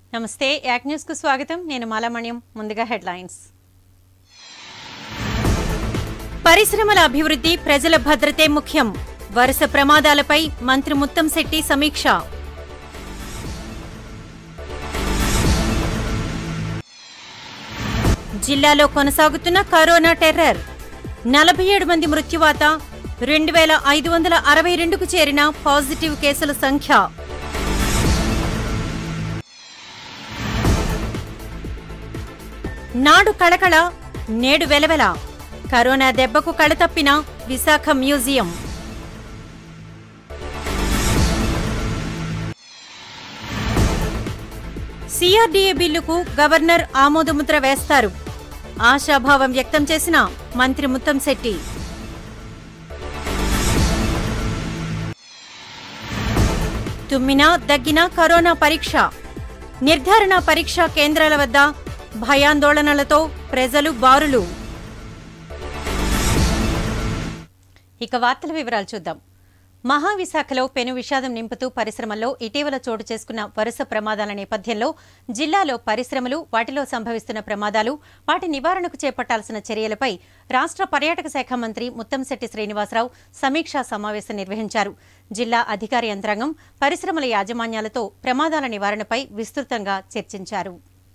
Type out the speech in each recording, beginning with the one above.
నమస్తే యాక్ న్యూస్ కు స్వాగతం నేను మాలామణ్యం ముందుగా హెడ్లైన్స్ పరిశ్రమల అభివృద్ధి ప్రజల భద్రతే ముఖ్యం వరుస ప్రమాదాలపై మంత్రి ముత్తంశెట్టి సమీక్ష జిల్లాలో కొనసాగుతున్న కరోనా టెర్రర్ నలభై ఏడు మంది మృత్యువాత రెండు వేల ఐదు వందల అరవై రెండుకు చేరిన పాజిటివ్ కేసుల సంఖ్య నాడు కళకళ నేడు వెలవెల కరోనా దెబ్బకు కళతప్పిన విశాఖ మ్యూజియం సిఆర్డీఏ బిల్లుకు గవర్నర్ ఆమోదముద్ర వేస్తారు ఆశాభావం వ్యక్తం చేసిన మంత్రి ముత్తంశెట్టి తుమ్మినా దగ్గినా కరోనా పరీక్ష నిర్ధారణ పరీక్షా కేంద్రాల వద్ద భయాందోళనలతో ప్రజలు బారులు ఇక వార్తల వివరాలు చూద్దాం మహావిశాఖలో పెను విషాదం నింపుతూ పరిశ్రమల్లో ఇటీవల చోటు చేసుకున్న వరుస ప్రమాదాల నేపథ్యంలో జిల్లాలో పరిశ్రమలు వాటిలో సంభవిస్తున్న ప్రమాదాలు వాటి నివారణకు చేపట్టాల్సిన చర్యలపై రాష్ట్ర పర్యాటక శాఖ మంత్రి ముత్తంశెట్టి శ్రీనివాసరావు సమీక్షా సమావేశం నిర్వహించారు జిల్లా అధికార యంత్రాంగం పరిశ్రమల యాజమాన్యాలతో ప్రమాదాల నివారణపై విస్తృతంగా చర్చించారు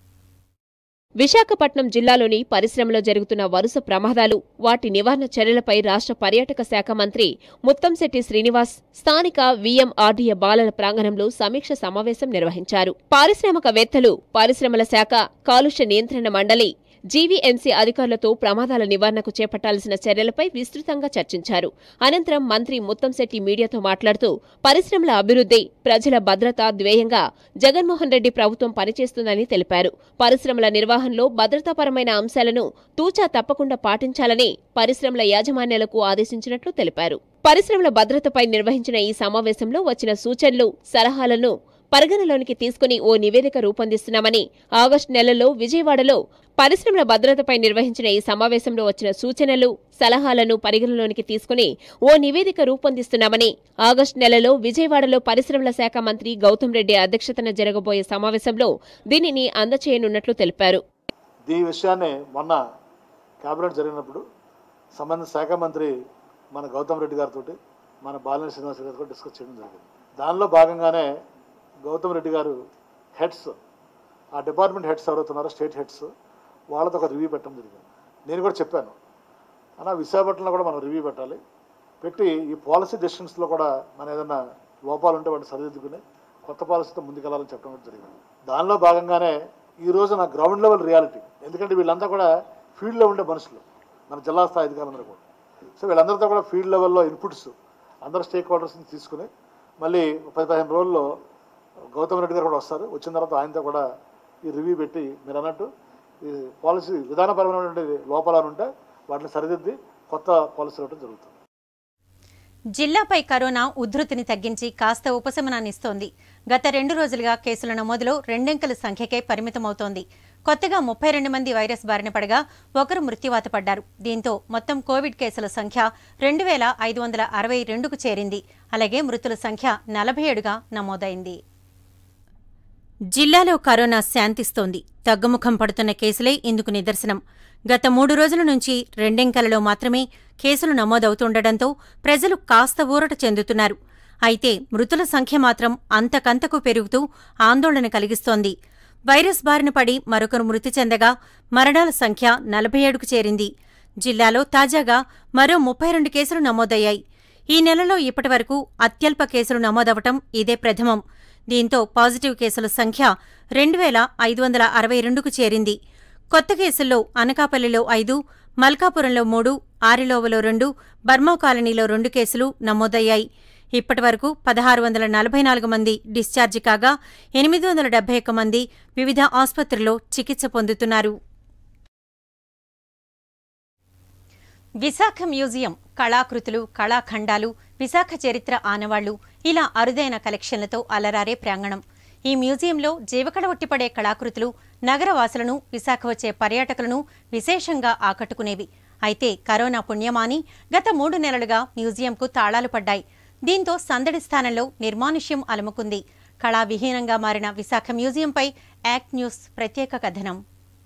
విశాఖపట్నం జిల్లాలోని పరిశ్రమలో జరుగుతున్న వరుస ప్రమాదాలు వాటి నివారణ చర్యలపై రాష్ట్ర పర్యాటక శాఖ మంత్రి ముత్తంశెట్టి శ్రీనివాస్ స్థానిక వీఎంఆర్డీఏ బాలల ప్రాంగణంలో సమీక్ష సమావేశం నిర్వహించారు పారిశ్రామికవేత్తలు పరిశ్రమల శాఖ కాలుష్య నియంత్రణ మండలి జీవీఎంసీ అధికారులతో ప్రమాదాల నివారణకు చేపట్టాల్సిన చర్యలపై విస్తృతంగా చర్చించారు అనంతరం మంత్రి ముత్తంశెట్టి మీడియాతో మాట్లాడుతూ పరిశ్రమల అభివృద్ధి ప్రజల భద్రత ధ్యేయంగా జగన్మోహన్ రెడ్డి ప్రభుత్వం పనిచేస్తుందని తెలిపారు పరిశ్రమల నిర్వహణలో భద్రతాపరమైన అంశాలను తూచా తప్పకుండా పాటించాలని పరిశ్రమల యాజమాన్యాలకు ఆదేశించినట్లు తెలిపారు పరిశ్రమల భద్రతపై నిర్వహించిన ఈ సమావేశంలో వచ్చిన సూచనలు సలహాలను పరిగణలోనికి తీసుకుని ఓ నివేదిక రూపొందిస్తున్నామని ఆగస్టు నెలలో విజయవాడలో పరిశ్రమల భద్రతపై నిర్వహించిన ఈ సమావేశంలో వచ్చిన సూచనలు సలహాలను పరిగణలోనికి తీసుకుని ఓ నివేదిక రూపొందిస్తున్నామని ఆగస్టు నెలలో విజయవాడలో పరిశ్రమల శాఖ మంత్రి గౌతమ్ రెడ్డి అధ్యక్షతన జరగబోయే సమావేశంలో దీనిని అందచేయనున్నట్లు తెలిపారు ఈ విషయాన్ని మొన్న క్యాబినెట్ జరిగినప్పుడు సంబంధిత శాఖ మంత్రి మన గౌతమ్ రెడ్డి గారితో మన బాలినేని శ్రీనివాస్ గారితో డిస్కస్ చేయడం జరిగింది దానిలో భాగంగానే గౌతమ్ రెడ్డి గారు హెడ్స్ ఆ డిపార్ట్మెంట్ హెడ్స్ ఎవరైతున్నారో స్టేట్ హెడ్స్ వాళ్ళతో ఒక రివ్యూ పెట్టడం జరిగింది నేను కూడా చెప్పాను అన్న విశాఖపట్నంలో కూడా మనం రివ్యూ పెట్టాలి పెట్టి ఈ పాలసీ డెసిషన్స్లో కూడా మన ఏదైనా లోపాలు ఉంటే వాటిని సరిదిద్దుకుని కొత్త పాలసీతో ముందుకెళ్లాలని చెప్పడం కూడా జరిగింది దానిలో భాగంగానే ఈ రోజు నా గ్రౌండ్ లెవెల్ రియాలిటీ ఎందుకంటే వీళ్ళంతా కూడా ఫీల్డ్లో ఉండే మనుషులు మన జిల్లా స్థాయి అధికారులందరూ కూడా సో వీళ్ళందరితో కూడా ఫీల్డ్ లెవెల్లో ఇన్పుట్స్ అందరు స్టేక్ హోల్డర్స్ని తీసుకుని మళ్ళీ పది పదిహేను రోజుల్లో గౌతమ్ రెడ్డి గారు కూడా వస్తారు వచ్చిన తర్వాత ఆయనతో కూడా ఈ రివ్యూ పెట్టి మీరు అన్నట్టు ఈ పాలసీ విధానపరమైనటువంటి లోపాలు ఉంటే వాటిని సరిదిద్ది కొత్త పాలసీ ఇవ్వడం జరుగుతుంది జిల్లాపై కరోనా ఉధృతిని తగ్గించి కాస్త ఉపశమనాన్నిస్తోంది గత రెండు రోజులుగా కేసుల నమోదులో రెండంకెల సంఖ్యకే పరిమితమవుతోంది కొత్తగా ముప్పై రెండు మంది వైరస్ బారిన పడగా ఒకరు మృత్యువాత పడ్డారు దీంతో మొత్తం కోవిడ్ కేసుల సంఖ్య రెండు వేల ఐదు వందల అరవై రెండుకు చేరింది అలాగే మృతుల సంఖ్య నలభై ఏడుగా నమోదైంది జిల్లాలో కరోనా శాంతిస్తోంది తగ్గుముఖం పడుతున్న కేసులే ఇందుకు నిదర్శనం గత మూడు రోజుల నుంచి రెండెంకలలో మాత్రమే కేసులు నమోదవుతుండటంతో ప్రజలు కాస్త ఊరట చెందుతున్నారు అయితే మృతుల సంఖ్య మాత్రం అంతకంతకు పెరుగుతూ ఆందోళన కలిగిస్తోంది వైరస్ బారిన పడి మరొకరు మృతి చెందగా మరణాల సంఖ్య నలభై ఏడుకు చేరింది జిల్లాలో తాజాగా మరో ముప్పై రెండు కేసులు నమోదయ్యాయి ఈ నెలలో ఇప్పటివరకు అత్యల్ప కేసులు నమోదవటం ఇదే ప్రథమం దీంతో పాజిటివ్ కేసుల సంఖ్య రెండు వేల ఐదు వందల అరవై రెండుకు చేరింది కొత్త కేసుల్లో అనకాపల్లిలో ఐదు మల్కాపురంలో మూడు ఆరిలోవలో రెండు బర్మా కాలనీలో రెండు కేసులు నమోదయ్యాయి ఇప్పటివరకు పదహారు వందల నలభై నాలుగు మంది డిశ్చార్జి కాగా ఎనిమిది వందల డెబ్బై ఒక్క మంది వివిధ ఆసుపత్రుల్లో చికిత్స పొందుతున్నారు విశాఖ మ్యూజియం కళాకృతులు కళాఖండాలు విశాఖ చరిత్ర ఆనవాళ్లు ఇలా అరుదైన కలెక్షన్లతో అలరారే ప్రాంగణం ఈ మ్యూజియంలో జీవకళ ఒట్టిపడే కళాకృతులు నగరవాసులను విశాఖ వచ్చే పర్యాటకులను విశేషంగా ఆకట్టుకునేవి అయితే కరోనా పుణ్యమాని గత మూడు నెలలుగా మ్యూజియంకు తాళాలు పడ్డాయి దీంతో సందడి స్థానంలో నిర్మానుష్యం అలుముకుంది కళావిహీనంగా మారిన విశాఖ మ్యూజియంపై యాక్ట్ న్యూస్ ప్రత్యేక కథనం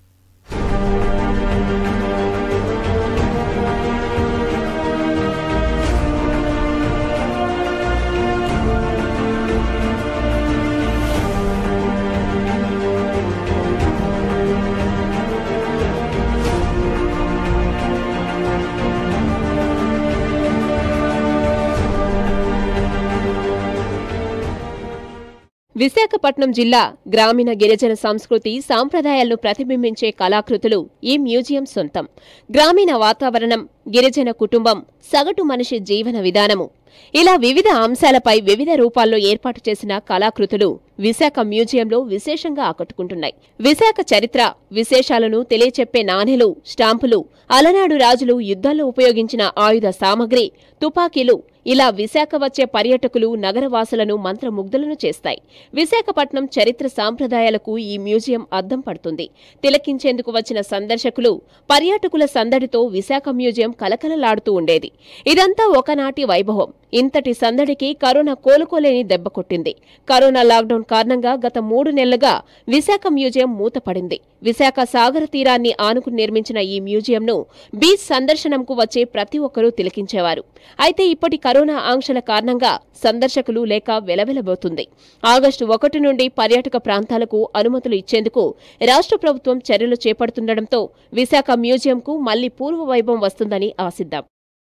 విశాఖపట్నం జిల్లా గ్రామీణ గిరిజన సంస్కృతి సాంప్రదాయాలను ప్రతిబింబించే కళాకృతులు ఈ మ్యూజియం సొంతం గ్రామీణ వాతావరణం గిరిజన కుటుంబం సగటు మనిషి జీవన విధానము ఇలా వివిధ అంశాలపై వివిధ రూపాల్లో ఏర్పాటు చేసిన కళాకృతులు విశాఖ మ్యూజియంలో విశేషంగా ఆకట్టుకుంటున్నాయి విశాఖ చరిత్ర విశేషాలను తెలియచెప్పే నాణెలు స్టాంపులు అలనాడు రాజులు యుద్ధాల్లో ఉపయోగించిన ఆయుధ సామగ్రి తుపాకీలు ఇలా విశాఖ వచ్చే పర్యాటకులు నగరవాసులను మంత్రముగ్ధులను చేస్తాయి విశాఖపట్నం చరిత్ర సాంప్రదాయాలకు ఈ మ్యూజియం అద్దం పడుతుంది తిలకించేందుకు వచ్చిన సందర్శకులు పర్యాటకుల సందడితో విశాఖ మ్యూజియం కలకలలాడుతూ ఉండేది ఇదంతా ఒకనాటి వైభవం ఇంతటి సందడికి కరోనా కోలుకోలేని దెబ్బ కొట్టింది కరోనా లాక్డౌన్ కారణంగా గత మూడు నెలలుగా విశాఖ మ్యూజియం మూతపడింది విశాఖ సాగర తీరాన్ని ఆనుకుని నిర్మించిన ఈ మ్యూజియంను బీచ్ సందర్శనంకు వచ్చే ప్రతి ఒక్కరూ తిలకించేవారు అయితే ఇప్పటి కరోనా ఆంక్షల కారణంగా సందర్శకులు లేక వెలవెలబోతుంది ఆగస్టు ఒకటి నుండి పర్యాటక ప్రాంతాలకు అనుమతులు ఇచ్చేందుకు రాష్ట్ర ప్రభుత్వం చర్యలు చేపడుతుండటంతో విశాఖ మ్యూజియంకు మళ్లీ పూర్వ వైభవం వస్తుందని ఆశిద్దాం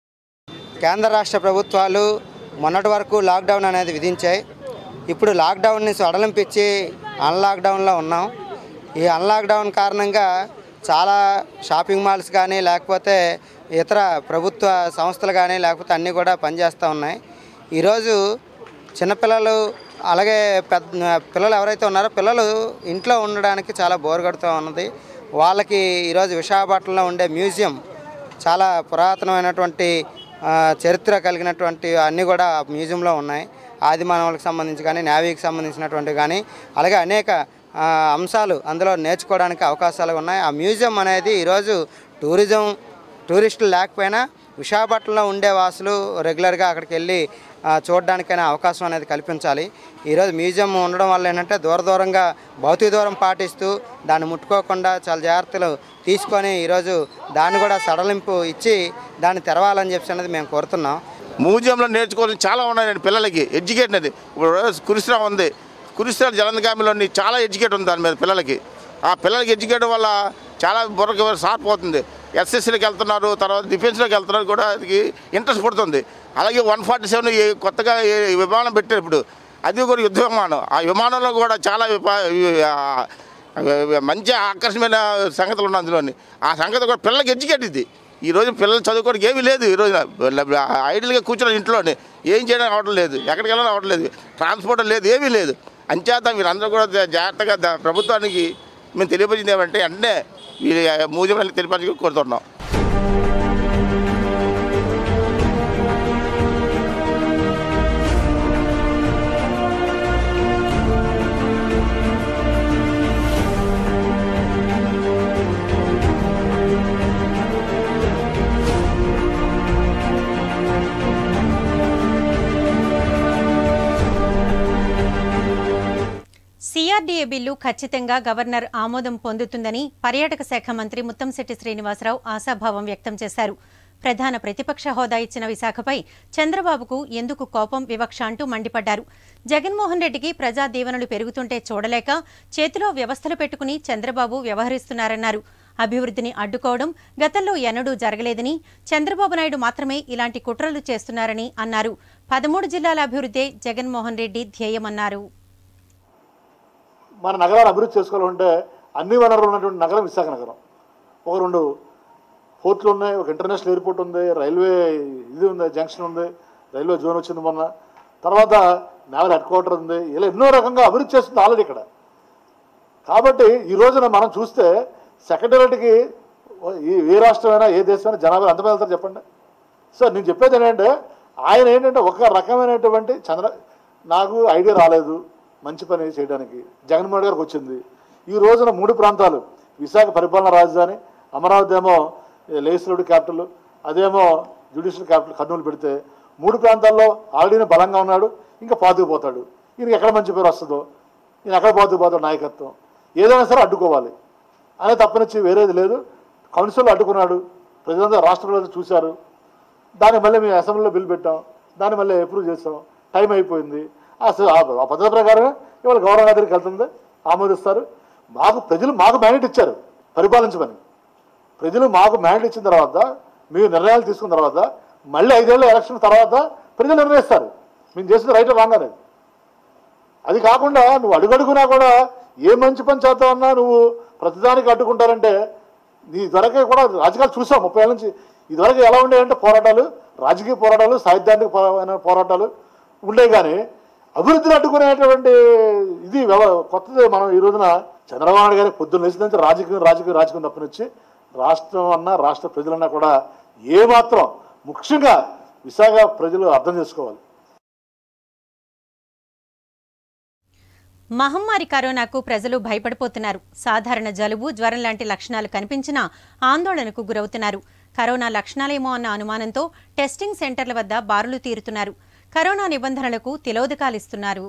కేంద్ర రాష్ట్ర ప్రభుత్వాలు మొన్నటి వరకు లాక్డౌన్ అనేది విధించాయి ఇప్పుడు లాక్డౌన్ని సడలింపించి అన్లాక్డౌన్లో ఉన్నాం ఈ అన్లాక్డౌన్ కారణంగా చాలా షాపింగ్ మాల్స్ కానీ లేకపోతే ఇతర ప్రభుత్వ సంస్థలు కానీ లేకపోతే అన్నీ కూడా పనిచేస్తూ ఉన్నాయి ఈరోజు చిన్నపిల్లలు అలాగే పెద్ద పిల్లలు ఎవరైతే ఉన్నారో పిల్లలు ఇంట్లో ఉండడానికి చాలా బోర్ కొడుతూ ఉన్నది వాళ్ళకి ఈరోజు విశాఖపట్నంలో ఉండే మ్యూజియం చాలా పురాతనమైనటువంటి ఆ, చరిత్ర కలిగినటువంటి అన్నీ కూడా మ్యూజియంలో ఉన్నాయి ఆది మానవులకు సంబంధించి కానీ నేవీకి సంబంధించినటువంటి కానీ అలాగే అనేక ఆ, అంశాలు అందులో నేర్చుకోవడానికి అవకాశాలు ఉన్నాయి ఆ మ్యూజియం అనేది ఈరోజు టూరిజం టూరిస్టులు లేకపోయినా విశాఖపట్నంలో ఉండే వాసులు రెగ్యులర్గా అక్కడికి వెళ్ళి ఆ, చూడడానికైనా అవకాశం అనేది కల్పించాలి ఈరోజు మ్యూజియం ఉండడం వల్ల ఏంటంటే దూర దూరంగా భౌతిక దూరం పాటిస్తూ దాన్ని ముట్టుకోకుండా చాలా జాగ్రత్తలు తీసుకొని ఈరోజు దాన్ని కూడా సడలింపు ఇచ్చి దాన్ని తెరవాలని చెప్పి అనేది మేము కోరుతున్నాం మ్యూజియంలో నేర్చుకోవాల్సిన చాలా ఉన్నాయండి పిల్లలకి ఎడ్యుకేట్ అనేది ఇప్పుడు కురిసిరా ఉంది కురిసిరా జలంధగామిలోని చాలా ఎడ్యుకేట్ ఉంది దాని మీద పిల్లలకి ఆ పిల్లలకి ఎడ్యుకేట్ వల్ల చాలా బుర్రకి షార్ప్ అవుతుంది ఎస్ఎస్సీలోకి వెళ్తున్నారు తర్వాత డిఫెన్స్లోకి వెళ్తున్నారు కూడా అది ఇంట్రెస్ట్ పడుతుంది అలాగే వన్ ఫార్టీ సెవెన్ కొత్తగా ఈ విమానం పెట్టారు ఇప్పుడు అది కూడా యుద్ధ విమానం ఆ విమానంలో కూడా చాలా విపా- ఆ, మంచి ఆకర్షణమైన సంగతులు ఉన్నాయి అందులోని ఆ సంగతి కూడా పిల్లలకి ఎడ్యుకేట్ ఇది ఈ రోజు పిల్లలు చదువుకోవడానికి ఏమీ లేదు ఈ రోజు ఐడియల్గా కూర్చొని ఇంట్లోనే ఏం చేయడానికి అవడం లేదు ఎక్కడికి వెళ్ళడం అవడం లేదు ట్రాన్స్పోర్ట్ లేదు ఏమీ లేదు అంచేత మీరందరూ కూడా జా- జాగ్రత్తగా దా- ప్రభుత్వానికి మేము తెలియపరిచింది ఏమంటే వెంటనే ఈ మ్యూజియం తెలియపరచుకు కోరుతున్నాం సిఆర్డీఏ బిల్లు ఖచ్చితంగా గవర్నర్ ఆమోదం పొందుతుందని పర్యాటక శాఖ మంత్రి ముత్తంశెట్టి శ్రీనివాసరావు ఆశాభావం వ్యక్తం చేశారు ప్రధాన ప్రతిపక్ష హోదా ఇచ్చిన విశాఖపై చంద్రబాబుకు ఎందుకు కోపం వివక్ష అంటూ మండిపడ్డారు జగన్మోహన్ రెడ్డికి ప్రజా దీవెనలు పెరుగుతుంటే చూడలేక చేతిలో వ్యవస్థలు పెట్టుకుని చంద్రబాబు వ్యవహరిస్తున్నారన్నారు అభివృద్ధిని అడ్డుకోవడం గతంలో ఎన్నడూ జరగలేదని చంద్రబాబు నాయుడు మాత్రమే ఇలాంటి కుట్రలు చేస్తున్నారని అన్నారు పదమూడు జిల్లాల అభివృద్ధే జగన్మోహన్ రెడ్డి ధ్యేయమన్నారు మన నగరాన్ని అభివృద్ధి చేసుకోవాలంటే అన్ని వనరులు ఉన్నటువంటి నగరం విశాఖ నగరం ఒక రెండు పోర్ట్లు ఉన్నాయి ఒక ఇంటర్నేషనల్ ఎయిర్పోర్ట్ ఉంది రైల్వే ఇది ఉంది జంక్షన్ ఉంది రైల్వే జోన్ వచ్చింది మొన్న తర్వాత నేవల్ హెడ్ క్వార్టర్ ఉంది ఇలా ఎన్నో రకంగా అభివృద్ధి చేస్తుంది ఆల్రెడీ ఇక్కడ కాబట్టి ఈ రోజున మనం చూస్తే సెక్రటరీకి ఏ రాష్ట్రమైనా ఏ దేశమైనా జనాభా ఎంతమంది వెళ్తారు చెప్పండి సో నేను చెప్పేది ఏంటంటే ఆయన ఏంటంటే ఒక రకమైనటువంటి చంద్ర నాకు ఐడియా రాలేదు మంచి పని చేయడానికి జగన్మోహన్ గారికి వచ్చింది ఈ రోజున మూడు ప్రాంతాలు విశాఖ పరిపాలనా రాజధాని అమరావతి ఏమో లెజిస్లేటివ్ క్యాపిటల్ అదేమో జ్యుడిషియల్ క్యాపిటల్ కర్నూలు పెడితే మూడు ప్రాంతాల్లో ఆల్రెడీ బలంగా ఉన్నాడు ఇంకా పాతుకుపోతాడు ఈయనకి ఎక్కడ మంచి పేరు వస్తుందో ఈయన ఎక్కడ పోతూ పోతా నాయకత్వం ఏదైనా సరే అడ్డుకోవాలి అనే తప్పనిచ్చి వేరేది లేదు కౌన్సిల్లో అడ్డుకున్నాడు ప్రజలందరూ రాష్ట్రంలో చూశారు దాన్ని మళ్ళీ మేము అసెంబ్లీలో బిల్ పెట్టాం దాన్ని మళ్ళీ అప్రూవ్ చేస్తాం టైం అయిపోయింది అసలు ఆ ఆ పద్ధతి ప్రకారం ఇవాళ గవర్నర్ దగ్గరికి వెళ్తుంది ఆమోదిస్తారు మాకు ప్రజలు మాకు మ్యాండేట్ ఇచ్చారు పరిపాలించమని ప్రజలు మాకు మ్యాండేట్ ఇచ్చిన తర్వాత మీరు నిర్ణయాలు తీసుకున్న తర్వాత మళ్ళీ ఐదేళ్ల ఎలక్షన్ తర్వాత ప్రజలు నిర్ణయిస్తారు మేము చేసింది రైట్ రాంగ్ అనేది అది కాకుండా నువ్వు అడుగడుగునా కూడా ఏ మంచి పని చేద్దామన్నా నువ్వు ప్రతిదానికి అడ్డుకుంటారంటే నీ ఇదివరకే కూడా రాజకీయాలు చూసాం ముప్పై ఏళ్ళ నుంచి ఇదివరకు ఎలా ఉండేవంటే పోరాటాలు రాజకీయ పోరాటాలు సాహిత్యానికి పరమైన పోరాటాలు ఉండేవి కానీ అభివృద్ధిని అడ్డుకునేటువంటి ఇది వ్యవ- కొత్తది మనం ఈ రోజున చంద్రబాబు నాయుడు గారి పొద్దున్న లేచిన నుంచి రాజకీయం రాజకీయం రాజకీయం తప్పనిచ్చి రాష్ట్రం అన్నా రాష్ట్ర ప్రజలన్నా కూడా ఏమాత్రం ముఖ్యంగా విశాఖ ప్రజలు అర్థం చేసుకోవాలి మహమ్మారి కరోనాకు ప్రజలు భయపడిపోతున్నారు సాధారణ జలుబు జ్వరం లాంటి లక్షణాలు కనిపించినా ఆందోళనకు గురవుతున్నారు కరోనా లక్షణాలేమో అన్న అనుమానంతో టెస్టింగ్ సెంటర్ల వద్ద బారులు తీరుతున్నారు కరోనా నిబంధనలకు తిలోదకాలిస్తున్నారు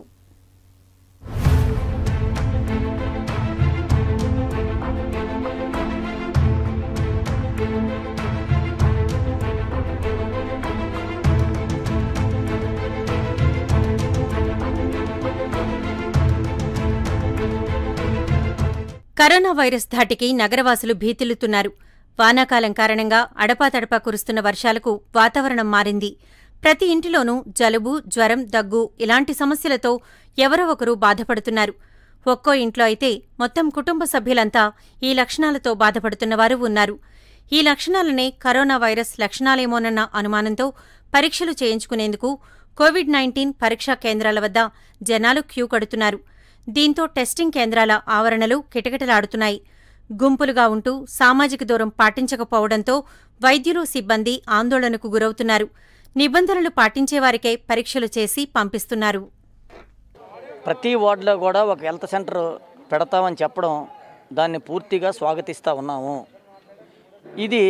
కరోనా వైరస్ ధాటికి నగరవాసులు భీతిల్లుతున్నారు వానాకాలం కారణంగా అడపాతడపా కురుస్తున్న వర్షాలకు వాతావరణం మారింది ప్రతి ఇంటిలోనూ జలుబు జ్వరం దగ్గు ఇలాంటి సమస్యలతో ఎవరో ఒకరు బాధపడుతున్నారు ఒక్కో ఇంట్లో అయితే మొత్తం కుటుంబ సభ్యులంతా ఈ లక్షణాలతో బాధపడుతున్నవారు ఉన్నారు ఈ లక్షణాలనే కరోనా వైరస్ లక్షణాలేమోనన్న అనుమానంతో పరీక్షలు చేయించుకునేందుకు కోవిడ్ నైన్టీన్ పరీక్షా కేంద్రాల వద్ద జనాలు క్యూ కడుతున్నారు దీంతో టెస్టింగ్ కేంద్రాల ఆవరణలు కిటకిటలాడుతున్నాయి గుంపులుగా ఉంటూ సామాజిక దూరం పాటించకపోవడంతో వైద్యులు సిబ్బంది ఆందోళనకు గురవుతున్నారు నిబంధనలు పాటించేవారికే పరీక్షలు చేసి పంపిస్తున్నారు ప్రతి వార్డులో కూడా ఒక హెల్త్ సెంటర్ పెడతామని చెప్పడం దాన్ని పూర్తిగా స్వాగతిస్తూ ఉన్నాము ఇది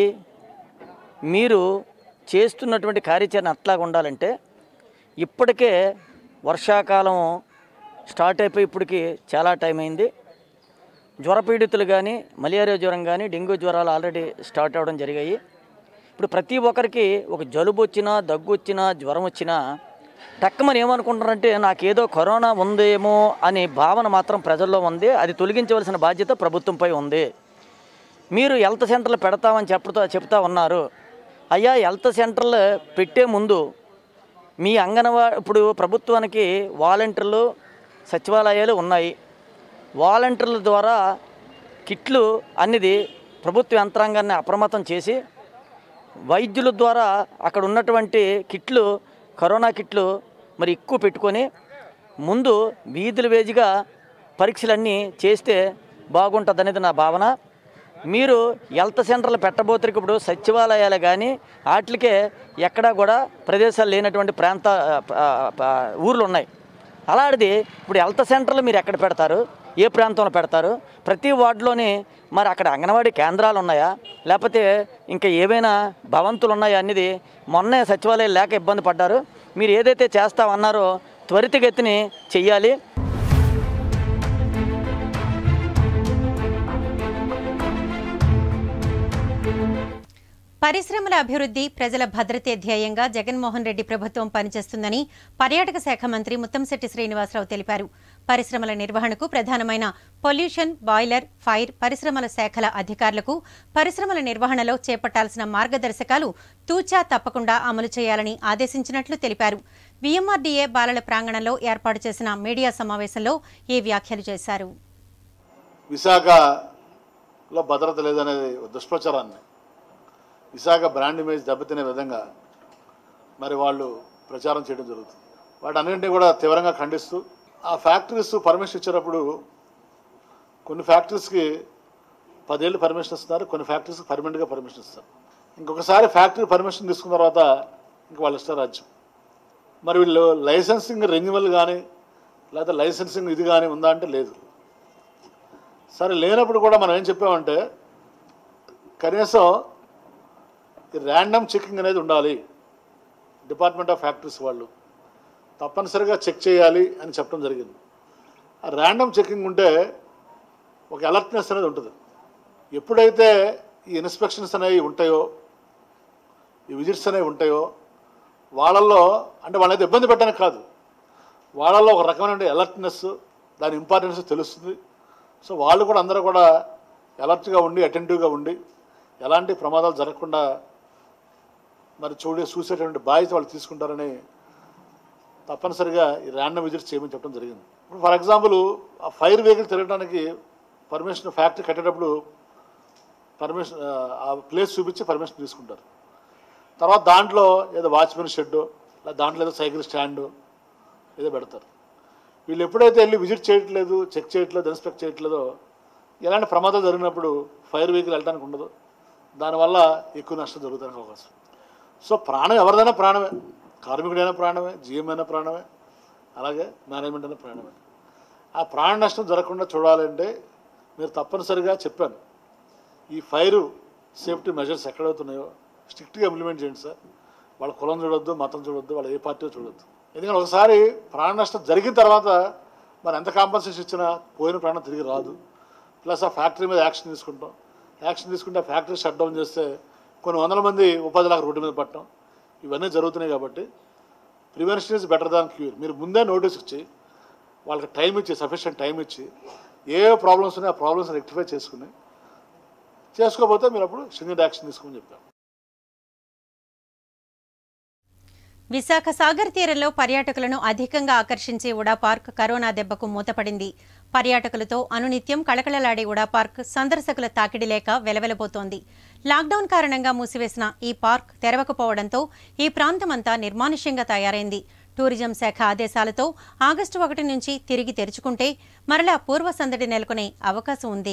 మీరు చేస్తున్నటువంటి కార్యాచరణ అట్లాగా ఉండాలంటే ఇప్పటికే వర్షాకాలం స్టార్ట్ అయిపోయి ఇప్పటికి చాలా టైం అయింది జ్వరపీడితులు కానీ మలేరియా జ్వరం కానీ డెంగ్యూ జ్వరాలు ఆల్రెడీ స్టార్ట్ అవ్వడం జరిగాయి ఇప్పుడు ప్రతి ఒక్కరికి ఒక జలుబు వచ్చినా దగ్గు వచ్చినా జ్వరం వచ్చినా టక్కమని ఏమనుకుంటారంటే నాకేదో కరోనా ఉందేమో అనే భావన మాత్రం ప్రజల్లో ఉంది అది తొలగించవలసిన బాధ్యత ప్రభుత్వంపై ఉంది మీరు హెల్త్ సెంటర్లు పెడతామని చెప్తా చెప్తా ఉన్నారు అయ్యా హెల్త్ సెంటర్లు పెట్టే ముందు మీ అంగన్వా ఇప్పుడు ప్రభుత్వానికి వాలంటీర్లు సచివాలయాలు ఉన్నాయి వాలంటీర్ల ద్వారా కిట్లు అన్నిది ప్రభుత్వ యంత్రాంగాన్ని అప్రమత్తం చేసి వైద్యుల ద్వారా అక్కడ ఉన్నటువంటి కిట్లు కరోనా కిట్లు మరి ఎక్కువ పెట్టుకొని ముందు వీధుల వేజిగా పరీక్షలన్నీ చేస్తే బాగుంటుంది అనేది నా భావన మీరు హెల్త్ సెంటర్లు పెట్టబోతురికి ఇప్పుడు సచివాలయాలు కానీ వాటికే ఎక్కడా కూడా ప్రదేశాలు లేనటువంటి ప్రాంత ఆ, ఆ, ఊర్లు ఉన్నాయి అలాంటిది ఇప్పుడు హెల్త్ సెంటర్లు మీరు ఎక్కడ పెడతారు ఏ ప్రాంతంలో పెడతారు ప్రతి వార్డులోని మరి అక్కడ అంగన్వాడీ కేంద్రాలు ఉన్నాయా లేకపోతే ఇంకా ఏవైనా భవంతులు ఉన్నాయా అనేది మొన్నే సచివాలయం లేక ఇబ్బంది పడ్డారు మీరు ఏదైతే చేస్తామన్నారో త్వరితగతిని చెయ్యాలి పరిశ్రమల అభివృద్ధి ప్రజల భద్రతే ధ్యేయంగా జగన్మోహన్ రెడ్డి ప్రభుత్వం పనిచేస్తుందని పర్యాటక శాఖ మంత్రి ముత్తంశెట్టి శ్రీనివాసరావు తెలిపారు పరిశ్రమల నిర్వహణకు ప్రధానమైన పొల్యూషన్ బాయిలర్ ఫైర్ పరిశ్రమల శాఖల అధికారులకు పరిశ్రమల నిర్వహణలో చేపట్టాల్సిన మార్గదర్శకాలు తూచా తప్పకుండా అమలు చేయాలని ఆదేశించినట్లు తెలిపారు వీఎంఆర్డీఏ బాలల ప్రాంగణంలో ఏర్పాటు చేసిన మీడియా సమావేశంలో ఈ వ్యాఖ్యలు చేశారు విశాఖలో భద్రత లేదనేది ఒక దుష్ప్రచారాన్ని విశాఖ బ్రాండ్ ఇమేజ్ దెబ్బతినే విధంగా మరి వాళ్ళు ప్రచారం చేయడం జరుగుతుంది వాటన్నింటినీ కూడా తీవ్రంగా ఖండిస్తూ ఆ ఫ్యాక్టరీస్ పర్మిషన్ ఇచ్చేటప్పుడు కొన్ని ఫ్యాక్టరీస్కి పదేళ్ళు పర్మిషన్ ఇస్తున్నారు కొన్ని ఫ్యాక్టరీస్కి పర్మనెంట్గా పర్మిషన్ ఇస్తారు ఇంకొకసారి ఫ్యాక్టరీ పర్మిషన్ తీసుకున్న తర్వాత ఇంక వాళ్ళ ఇష్ట రాజ్యం మరి వీళ్ళు లైసెన్సింగ్ రెన్యువల్ కానీ లేదా లైసెన్సింగ్ ఇది కానీ ఉందా అంటే లేదు సరే లేనప్పుడు కూడా మనం ఏం చెప్పామంటే కనీసం ఈ ర్యాండమ్ చెకింగ్ అనేది ఉండాలి డిపార్ట్మెంట్ ఆఫ్ ఫ్యాక్టరీస్ వాళ్ళు తప్పనిసరిగా చెక్ చేయాలి అని చెప్పడం జరిగింది ఆ ర్యాండమ్ చెకింగ్ ఉంటే ఒక అలర్ట్నెస్ అనేది ఉంటుంది ఎప్పుడైతే ఈ ఇన్స్పెక్షన్స్ అనేవి ఉంటాయో ఈ విజిట్స్ అనేవి ఉంటాయో వాళ్ళల్లో అంటే వాళ్ళైతే ఇబ్బంది పెట్టడానికి కాదు వాళ్ళల్లో ఒక రకమైన అలర్ట్నెస్ దాని ఇంపార్టెన్స్ తెలుస్తుంది సో వాళ్ళు కూడా అందరూ కూడా అలర్ట్గా ఉండి అటెంటివ్గా ఉండి ఎలాంటి ప్రమాదాలు జరగకుండా మరి చూడే చూసేటువంటి బాధ్యత వాళ్ళు తీసుకుంటారని తప్పనిసరిగా ఈ ర్యాండమ్ విజిట్స్ చేయమని చెప్పడం జరిగింది ఇప్పుడు ఫర్ ఎగ్జాంపుల్ ఆ ఫైర్ వెహికల్ తిరగడానికి పర్మిషన్ ఫ్యాక్టరీ కట్టేటప్పుడు పర్మిషన్ ఆ ప్లేస్ చూపించి పర్మిషన్ తీసుకుంటారు తర్వాత దాంట్లో ఏదో వాచ్మెన్ షెడ్ లేదా దాంట్లో ఏదో సైకిల్ స్టాండ్ ఏదో పెడతారు వీళ్ళు ఎప్పుడైతే వెళ్ళి విజిట్ చేయట్లేదు చెక్ చేయట్లేదు ఇన్స్పెక్ట్ చేయట్లేదో ఎలాంటి ప్రమాదాలు జరిగినప్పుడు ఫైర్ వెహికల్ వెళ్ళడానికి ఉండదు దానివల్ల ఎక్కువ నష్టం జరుగుతానికి అవకాశం సో ప్రాణం ఎవరిదైనా ప్రాణమే కార్మికుడైనా ప్రాణమే జీఎం అయినా ప్రాణమే అలాగే మేనేజ్మెంట్ అయినా ప్రాణమే ఆ ప్రాణ నష్టం జరగకుండా చూడాలంటే మీరు తప్పనిసరిగా చెప్పాను ఈ ఫైర్ సేఫ్టీ మెజర్స్ ఎక్కడవుతున్నాయో స్ట్రిక్ట్గా ఇంప్లిమెంట్ చేయండి సార్ వాళ్ళ కులం చూడొద్దు మతం చూడొద్దు వాళ్ళ ఏ పార్టీ చూడొద్దు ఎందుకంటే ఒకసారి ప్రాణ నష్టం జరిగిన తర్వాత మరి ఎంత కాంపన్సేషన్ ఇచ్చినా పోయిన ప్రాణం తిరిగి రాదు ప్లస్ ఆ ఫ్యాక్టరీ మీద యాక్షన్ తీసుకుంటాం యాక్షన్ తీసుకుంటే ఆ ఫ్యాక్టరీ షట్ డౌన్ చేస్తే కొన్ని వందల మంది ఉపాధి లాగా రోడ్డు మీద పట్టడం ఇవన్నీ జరుగుతున్నాయి కాబట్టి prevention is better than cure మీరు ముందే నోటీస్ ఇచ్చి వాళ్ళకి టైం ఇచ్చి సఫిషియెంట్ టైం ఇచ్చి ఏ ప్రాబ్లమ్స్ ఉన్నాయో ఆ ప్రాబ్లమ్స్ రెక్టిఫై చేసుకుని చేసుకోకపోతే మీరు అప్పుడు సింగిల్ యాక్షన్ తీసుకోమని చెప్పారు విశాఖ సాగర్ తీరంలో పర్యాటకులను అధికంగా ఆకర్షించే ఉడా పార్క్ కరోనా దెబ్బకు మూతపడింది పర్యాటకులతో అనునిత్యం కళకళలాడే ఉడా పార్క్ సందర్శకుల తాకిడి లేక వెలవెలబోతోంది లాక్డౌన్ కారణంగా మూసివేసిన ఈ పార్క్ తెరవకపోవడంతో ఈ ప్రాంతమంతా నిర్మానుష్యంగా తయారైంది టూరిజం శాఖ ఆదేశాలతో ఆగస్టు ఒకటి నుంచి తిరిగి తెరుచుకుంటే మరలా పూర్వ సందడి నెలకొనే అవకాశం ఉంది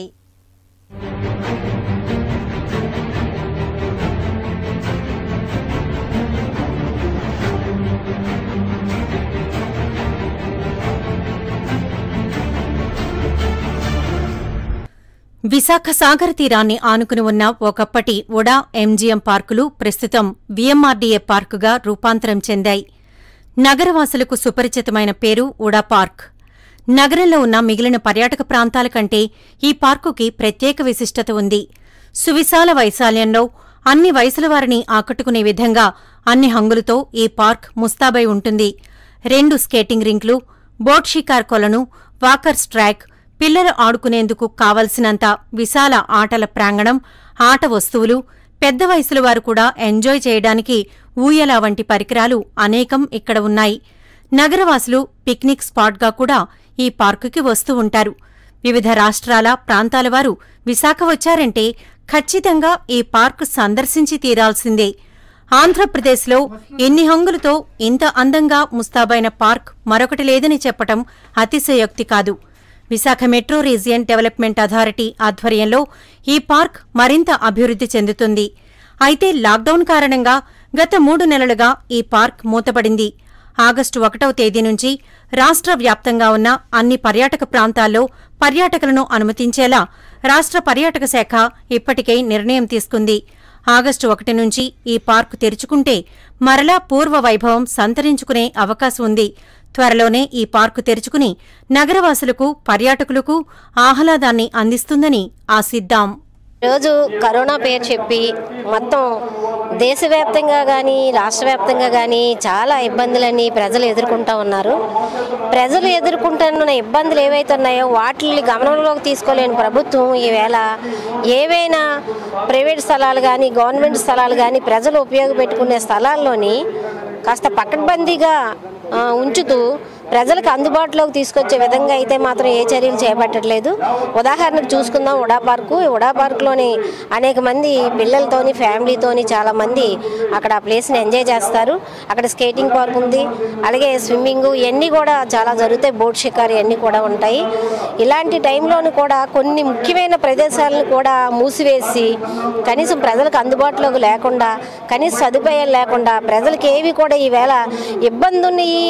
విశాఖ సాగర్ తీరాన్ని ఆనుకుని ఉన్న ఒకప్పటి ఉడా ఎంజీఎం పార్కులు ప్రస్తుతం వీఎంఆర్డీఏ పార్కుగా రూపాంతరం చెందాయి నగరవాసులకు సుపరిచితమైన పేరు ఉడా పార్క్ నగరంలో ఉన్న మిగిలిన పర్యాటక ప్రాంతాల కంటే ఈ పార్కుకి ప్రత్యేక విశిష్టత ఉంది సువిశాల వైశాల్యంలో అన్ని వయసుల వారిని ఆకట్టుకునే విధంగా అన్ని హంగులతో ఈ పార్క్ ముస్తాబై ఉంటుంది రెండు స్కేటింగ్ రింక్లు బోట్ షికార్ కొలను వాకర్స్ ట్రాక్ పిల్లలు ఆడుకునేందుకు కావలసినంత విశాల ఆటల ప్రాంగణం ఆట వస్తువులు పెద్ద వయసుల వారు కూడా ఎంజాయ్ చేయడానికి ఊయల వంటి పరికరాలు అనేకం ఇక్కడ ఉన్నాయి నగరవాసులు పిక్నిక్ స్పాట్గా కూడా ఈ పార్కుకి వస్తూ ఉంటారు వివిధ రాష్ట్రాల ప్రాంతాల వారు విశాఖ వచ్చారంటే ఖచ్చితంగా ఈ పార్క్ సందర్శించి తీరాల్సిందే ఆంధ్రప్రదేశ్లో ఎన్ని హంగులతో ఇంత అందంగా ముస్తాబైన పార్క్ మరొకటి లేదని చెప్పటం అతిశయోక్తి కాదు Visakha metro region development authority ఆధ్వర్యంలో ఈ పార్క్ మరింత అభివృద్ధి చెందుతుంది అయితే లాక్డౌన్ కారణంగా గత మూడు నెలలుగా ఈ పార్క్ మూతపడింది ఆగస్టు ఒకటవ తేదీ నుంచి రాష్ట్ర వ్యాప్తంగా ఉన్న అన్ని పర్యాటక ప్రాంతాల్లో పర్యాటకులను అనుమతించేలా రాష్ట్ర పర్యాటక శాఖ ఇప్పటికే నిర్ణయం తీసుకుంది ఆగస్టు ఒకటి నుంచి ఈ పార్కు తెరుచుకుంటే మరలా పూర్వ వైభవం సంతరించుకునే అవకాశం ఉంది త్వరలోనే ఈ పార్కు తెరుచుకుని నగరవాసులకు పర్యాటకులకు ఆహ్లాదాన్ని అందిస్తుందని ఆశిద్దాం రోజు కరోనా పేరు చెప్పి మొత్తం దేశవ్యాప్తంగా కానీ రాష్ట్ర వ్యాప్తంగా కానీ చాలా ఇబ్బందులని ప్రజలు ఎదుర్కొంటూ ఉన్నారు ప్రజలు ఎదుర్కొంటున్న ఇబ్బందులు ఏవైతే ఉన్నాయో వాటిని గమనంలోకి తీసుకోలేని ప్రభుత్వం ఈవేళ ఏవైనా ప్రైవేట్ స్థలాలు కానీ గవర్నమెంట్ స్థలాలు కానీ ప్రజలు ఉపయోగపెట్టుకునే స్థలాల్లోని కాస్త పకడ్బందీగా ఆ, ఉంచుతూ ప్రజలకు అందుబాటులోకి తీసుకొచ్చే విధంగా అయితే మాత్రం ఏ చర్యలు చేపట్టట్లేదు ఉదాహరణకు చూసుకుందాం ఉడా పార్కు ఈ ఉడా పార్కులోని అనేక మంది పిల్లలతోని ఫ్యామిలీతోని చాలా మంది అక్కడ ఆ ప్లేస్ని ఎంజాయ్ చేస్తారు అక్కడ స్కేటింగ్ పార్క్ ఉంది అలాగే స్విమ్మింగ్ ఇవన్నీ కూడా చాలా జరుగుతాయి బోట్ షికారు ఇవన్నీ కూడా ఉంటాయి ఇలాంటి టైంలోని కూడా కొన్ని ముఖ్యమైన ప్రదేశాలను కూడా మూసివేసి కనీసం ప్రజలకు అందుబాటులోకి లేకుండా కనీస సదుపాయాలు లేకుండా ప్రజలకు ఏవి కూడా ఈవేళ ఇబ్బంది ఉన్నాయి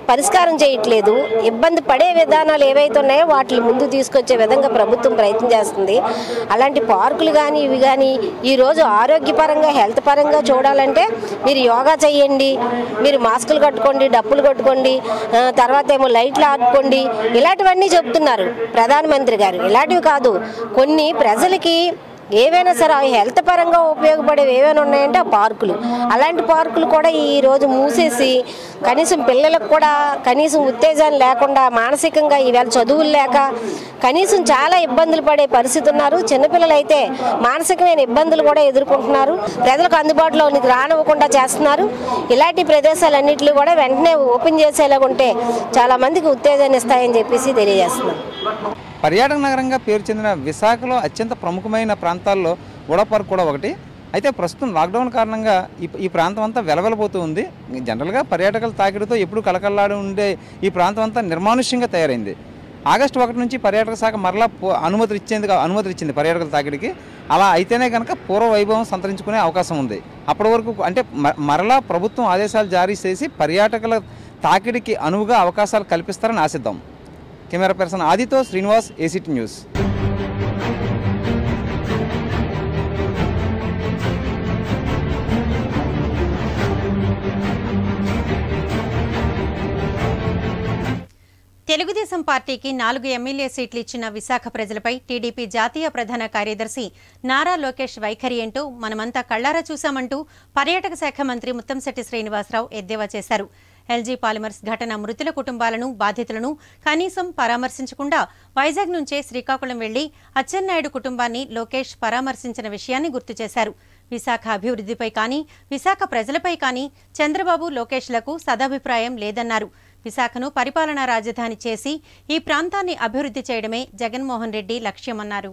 పరిష్కారం చేయట్లేదు ఇబ్బంది పడే విధానాలు ఏవైతే ఉన్నాయో వాటిని ముందు తీసుకొచ్చే విధంగా ప్రభుత్వం ప్రయత్నం చేస్తుంది అలాంటి పార్కులు కానీ ఇవి కానీ ఈరోజు ఆరోగ్యపరంగా హెల్త్ పరంగా చూడాలంటే మీరు యోగా చేయండి మీరు మాస్కులు కట్టుకోండి డప్పులు కొట్టుకోండి ఆ, తర్వాత ఏమో లైట్లు ఆడుకోండి ఇలాంటివన్నీ చెప్తున్నారు ప్రధానమంత్రి గారు ఇలాంటివి కాదు కొన్ని ప్రజలకి ఏవైనా సరే ఆ హెల్త్ పరంగా ఉపయోగపడేవి ఏవైనా ఉన్నాయంటే ఆ పార్కులు అలాంటి పార్కులు కూడా ఈ రోజు మూసేసి కనీసం పిల్లలకు కూడా కనీసం ఉత్తేజాలు లేకుండా మానసికంగా ఈవేళ చదువులు లేక కనీసం చాలా ఇబ్బందులు పడే పరిస్థితి ఉన్నారు చిన్నపిల్లలు అయితే మానసికమైన ఇబ్బందులు కూడా ఎదుర్కొంటున్నారు ప్రజలకు అందుబాటులోనికి రానివ్వకుండా చేస్తున్నారు ఇలాంటి ప్రదేశాలన్నింటినీ కూడా వెంటనే ఓపెన్ చేసేలాగా ఉంటే చాలా మందికి ఉత్తేజాన్ని ఇస్తాయని చెప్పేసి తెలియజేస్తున్నాం పర్యాటక నగరంగా పేరు చెందిన విశాఖలో అత్యంత ప్రముఖమైన ప్రాంతాల్లో ఉడా పార్క్ కూడా ఒకటి అయితే ప్రస్తుతం లాక్డౌన్ కారణంగా ఈ ఈ ప్రాంతం అంతా వెలవెలబోతూ ఉంది జనరల్గా పర్యాటకుల తాకిడితో ఎప్పుడు కలకల్లాడి ఉండే ఈ ప్రాంతం అంతా నిర్మానుష్యంగా తయారైంది ఆగస్టు ఒకటి నుంచి పర్యాటక శాఖ మరలా పో- అనుమతులు ఇచ్చేందుకు అనుమతులు ఇచ్చింది పర్యాటకుల తాకిడికి అలా అయితేనే కనుక పూర్వ వైభవం సంతరించుకునే అవకాశం ఉంది అప్పటి వరకు అంటే మ- మరలా ప్రభుత్వం ఆదేశాలు జారీ చేసి పర్యాటకుల తాకిడికి అనువుగా అవకాశాలు కల్పిస్తారని ఆశిద్దాం కెమెరా పర్సన్ ఆదితో శ్రీనివాస్ ఏసీటీ న్యూస్ తెలుగుదేశం పార్టీకి నాలుగు ఎమ్మెల్యే సీట్లు ఇచ్చిన విశాఖ ప్రజలపై టీడీపీ జాతీయ ప్రధాన కార్యదర్శి నారా లోకేష్ వైఖరి ఏంటో మనమంతా కళ్లారా చూశామంటూ పర్యాటక శాఖ మంత్రి ముత్తంశెట్టి శ్రీనివాసరావు ఎద్దేవా చేశారు ఎల్జీ పాలిమర్స్ ఘటన మృతుల కుటుంబాలను బాధితులను కనీసం పరామర్శించకుండా వైజాగ్ నుంచే శ్రీకాకుళం వెళ్లి అచ్చెన్నాయుడు కుటుంబాన్ని లోకేష్ పరామర్శించిన విషయాన్ని గుర్తు చేశారు విశాఖ అభివృద్ధిపై కానీ విశాఖ ప్రజలపై కానీ చంద్రబాబు లోకేష్లకు సదాభిప్రాయం లేదన్నారు విశాఖను పరిపాలనా రాజధాని చేసి ఈ ప్రాంతాన్ని అభివృద్ధి చేయడమే జగన్మోహన్ రెడ్డి లక్ష్యమన్నారు